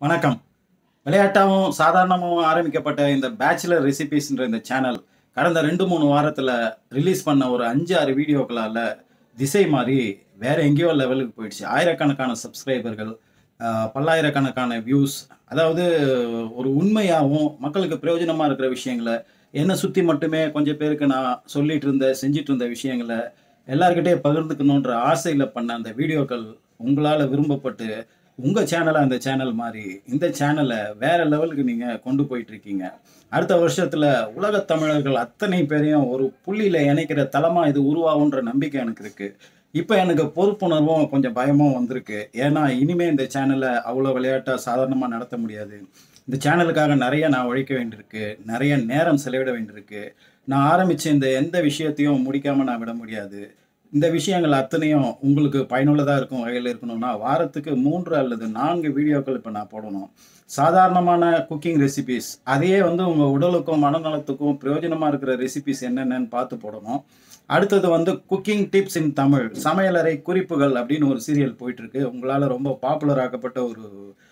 வணக்கம் விளையாட்டாகவும் சாதாரணமாகவும் ஆரம்பிக்கப்பட்ட இந்த பேச்சுலர் ரெசிபிஸ்ன்ற இந்த சேனல் கடந்த ரெண்டு மூணு வாரத்தில் ரிலீஸ் பண்ண ஒரு அஞ்சு ஆறு வீடியோக்களால் திசை மாறி வேற எங்கேயோ லெவலுக்கு போயிடுச்சு ஆயிரக்கணக்கான சப்ஸ்கிரைபர்கள் பல்லாயிரக்கணக்கான வியூஸ் அதாவது ஒரு உண்மையாகவும் மக்களுக்கு பிரயோஜனமாக இருக்கிற விஷயங்களை என்னை சுற்றி மட்டுமே கொஞ்சம் பேருக்கு நான் சொல்லிட்டு இருந்த செஞ்சிட்டு இருந்த விஷயங்களை எல்லார்கிட்டயே பகிர்ந்துக்கணுன்ற ஆசையில் பண்ண அந்த வீடியோக்கள் உங்களால் விரும்பப்பட்டு உங்கள் சேனலாக இந்த சேனல் மாதிரி இந்த சேனலை வேற லெவலுக்கு நீங்கள் கொண்டு போயிட்டு இருக்கீங்க அடுத்த வருஷத்தில் உலகத் தமிழர்கள் அத்தனை பேரையும் ஒரு புள்ளியில் இணைக்கிற தளமாக இது உருவாகுன்ற நம்பிக்கை எனக்கு இருக்குது இப்போ எனக்கு பொறுப்புணர்வும் கொஞ்சம் பயமும் வந்திருக்கு ஏன்னா இனிமே இந்த சேனலை அவ்வளோ விளையாட்டாக சாதாரணமாக நடத்த முடியாது இந்த சேனலுக்காக நிறைய நான் உழைக்க வேண்டியிருக்கு நிறைய நேரம் செலவிட வேண்டியிருக்கு நான் ஆரம்பித்த இந்த எந்த விஷயத்தையும் முடிக்காமல் நான் விட முடியாது இந்த விஷயங்கள் அத்தனையும் உங்களுக்கு பயனுள்ளதாக இருக்கும் வகையில் இருக்கணும்னா வாரத்துக்கு மூன்று அல்லது நான்கு வீடியோக்கள் இப்போ நான் போடணும் சாதாரணமான குக்கிங் ரெசிபிஸ் அதையே வந்து உங்கள் உடலுக்கும் மனநலத்துக்கும் பிரயோஜனமாக இருக்கிற ரெசிபிஸ் என்னென்னு பார்த்து போடணும் அடுத்தது வந்து குக்கிங் டிப்ஸ் இன் தமிழ் சமையலறை குறிப்புகள் அப்படின்னு ஒரு சீரியல் போயிட்டுருக்கு உங்களால் ரொம்ப பாப்புலர் ஆக்கப்பட்ட ஒரு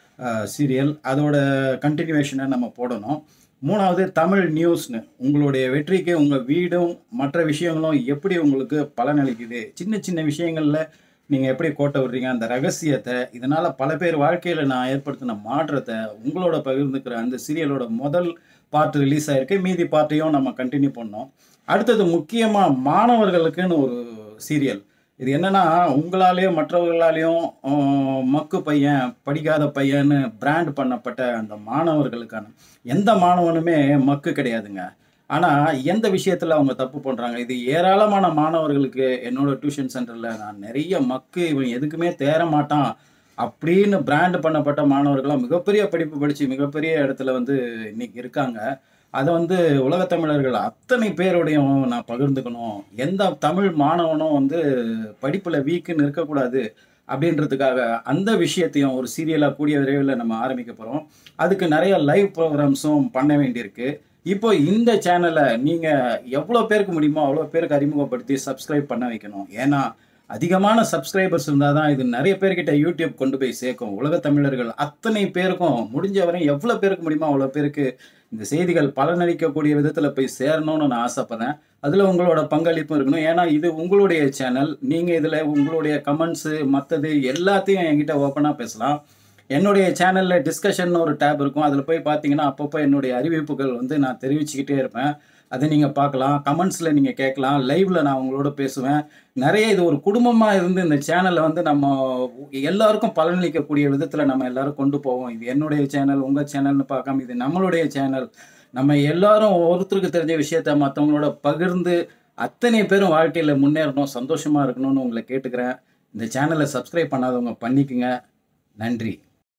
சீரியல் அதோட கண்டினியூவேஷனை நம்ம போடணும் மூணாவது தமிழ் நியூஸ்னு உங்களுடைய வெற்றிக்கு உங்கள் வீடும் மற்ற விஷயங்களும் எப்படி உங்களுக்கு பலனளிக்குது சின்ன சின்ன விஷயங்களில் நீங்கள் எப்படி கோட்டை விடுறீங்க அந்த ரகசியத்தை இதனால் பல பேர் வாழ்க்கையில் நான் ஏற்படுத்தின மாற்றத்தை உங்களோட பகிர்ந்துக்கிற அந்த சீரியலோட முதல் பார்ட் ரிலீஸ் ஆயிருக்கு மீதி பார்ட்டையும் நம்ம கண்டினியூ பண்ணோம் அடுத்தது முக்கியமாக மாணவர்களுக்குன்னு ஒரு சீரியல் இது என்னன்னா உங்களாலேயும் மற்றவர்களாலேயும் ஆஹ், மக்கு பையன் படிக்காத பையன்னு பிராண்ட் பண்ணப்பட்ட அந்த மாணவர்களுக்கான எந்த மாணவனுமே மக்கு கிடையாதுங்க ஆனால் எந்த விஷயத்தில் அவங்க தப்பு பண்ணுறாங்க இது ஏராளமான மாணவர்களுக்கு என்னோட டியூஷன் சென்டரில் நான் நிறைய மக்கு இவன் எதுக்குமே தேர மாட்டான் அப்படின்னு பிராண்ட் பண்ணப்பட்ட மாணவர்களாம் மிகப்பெரிய படிப்பு படித்து மிகப்பெரிய இடத்துல வந்து இன்னைக்கு இருக்காங்க அதை வந்து உலகத் தமிழர்கள் அத்தனை பேரோடையும் நான் பகிர்ந்துக்கணும் எந்த தமிழ் மாணவனும் வந்து படிப்பில் வீக்குன்னு இருக்கக்கூடாது அப்படின்றதுக்காக அந்த விஷயத்தையும் ஒரு சீரியலாக கூடிய விரைவில் நம்ம ஆரம்பிக்க போகிறோம் அதுக்கு நிறைய லைவ் ப்ரோக்ராம்ஸும் பண்ண வேண்டியிருக்கு இப்போ இந்த சேனலை நீங்கள் எவ்வளோ பேருக்கு முடியுமோ அவ்வளோ பேருக்கு அறிமுகப்படுத்தி சப்ஸ்கிரைப் பண்ண வைக்கணும் ஏன்னா அதிகமான சப்ஸ்கிரைபர்ஸ் இருந்தால் தான் இது நிறைய பேர்கிட்ட யூடியூப் கொண்டு போய் சேர்க்கும் உலகத் தமிழர்கள் அத்தனை பேருக்கும் முடிஞ்ச வரை எவ்வளோ பேருக்கு முடியுமோ அவ்வளோ பேருக்கு இந்த செய்திகள் பலனளிக்கக்கூடிய விதத்தில் போய் சேரணும்னு நான் ஆசைப்படுறேன் அதில் உங்களோட பங்களிப்பும் இருக்கணும் ஏன்னா இது உங்களுடைய சேனல் நீங்கள் இதில் உங்களுடைய கமெண்ட்ஸு மற்றது எல்லாத்தையும் என்கிட்ட ஓப்பனாக பேசலாம் என்னுடைய சேனலில் டிஸ்கஷன் ஒரு டேப் இருக்கும் அதில் போய் பார்த்தீங்கன்னா அப்பப்போ என்னுடைய அறிவிப்புகள் வந்து நான் தெரிவிச்சுக்கிட்டே இருப்பேன் அதை நீங்கள் பார்க்கலாம் கமெண்ட்ஸில் நீங்கள் கேட்கலாம் லைவில் நான் உங்களோட பேசுவேன் நிறைய இது ஒரு குடும்பமாக இருந்து இந்த சேனலை வந்து நம்ம எல்லாருக்கும் பலனளிக்கக்கூடிய விதத்தில் நம்ம எல்லாரும் கொண்டு போவோம் இது என்னுடைய சேனல் உங்கள் சேனல்னு பார்க்காம இது நம்மளுடைய சேனல் நம்ம எல்லாரும் ஒருத்தருக்கு தெரிஞ்ச விஷயத்த மற்றவங்களோட பகிர்ந்து அத்தனை பேரும் வாழ்க்கையில் முன்னேறணும் சந்தோஷமாக இருக்கணும்னு உங்களை கேட்டுக்கிறேன் இந்த சேனலை சப்ஸ்கிரைப் பண்ணாதவங்க பண்ணிக்கங்க நன்றி